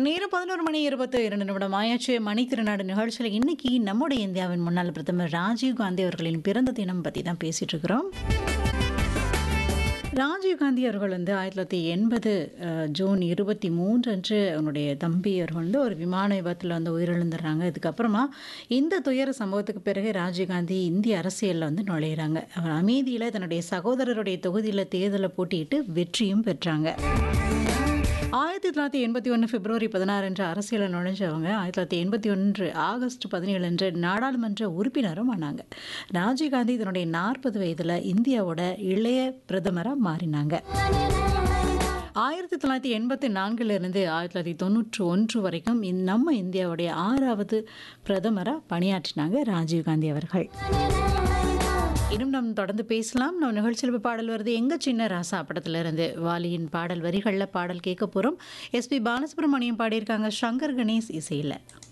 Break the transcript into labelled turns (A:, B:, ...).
A: நேரம் பதினோரு மணி இருபத்தி இரண்டு நிமிடம் ஆயாச்சு மணி திருநாடு நிகழ்ச்சியில் இன்னைக்கு நம்முடைய இந்தியாவின் முன்னாள் பிரதமர் ராஜீவ் காந்தி அவர்களின் பிறந்த தினம் பற்றி தான் பேசிட்டு இருக்கிறோம் ராஜீவ் காந்தி அவர்கள் வந்து ஆயிரத்தி தொள்ளாயிரத்தி எண்பது அஹ், ஜூன் இருபத்தி மூன்று அன்று அவனுடைய தம்பி அவர்கள் வந்து ஒரு விமான விபத்தில் வந்து உயிரிழந்துடுறாங்க இதுக்கப்புறமா இந்த துயர சம்பவத்துக்கு பிறகு ராஜீவ் காந்தி இந்திய அரசியலில் வந்து நுழையிறாங்க அவர் அமைதியில் தன்னுடைய சகோதரருடைய தொகுதியில் தேர்தலில் போட்டியிட்டு வெற்றியும் பெற்றாங்க ஆயிரத்தி தொள்ளாயிரத்தி எண்பத்தி ஒன்று பிப்ரவரி பதினாறு அன்று அரசியலில் நுழைஞ்சவங்க ஆயிரத்தி தொள்ளாயிரத்தி எண்பத்தி ஒன்று ஆகஸ்ட் பதினேழு அன்று நாடாளுமன்ற உறுப்பினரும் ஆனாங்க ராஜீவ்காந்தி தன்னுடைய நாற்பது வயதில் இந்தியாவோட இளைய பிரதமராக மாறினாங்க ஆயிரத்தி தொள்ளாயிரத்தி எண்பத்தி நான்கிலிருந்து ஆயிரத்தி தொள்ளாயிரத்தி தொண்ணூற்று ஒன்று வரைக்கும் இந்த- நம்ம இந்தியாவுடைய ஆறாவது பிரதமராக பணியாற்றினாங்க ராஜீவ்காந்தி அவர்கள் இன்னும் நம்ம தொடர்ந்து பேசலாம் நம்ம நிகழ்ச்சியில் இப்போ பாடல் வருது எங்க சின்ன ராசா படத்துல இருந்து வாலியின் பாடல் வரிகளில் பாடல் கேட்க போகிறோம் எஸ்பி பாலசுப்ரமணியம் பாடியிருக்காங்க சங்கர் கணேஷ் இசையில்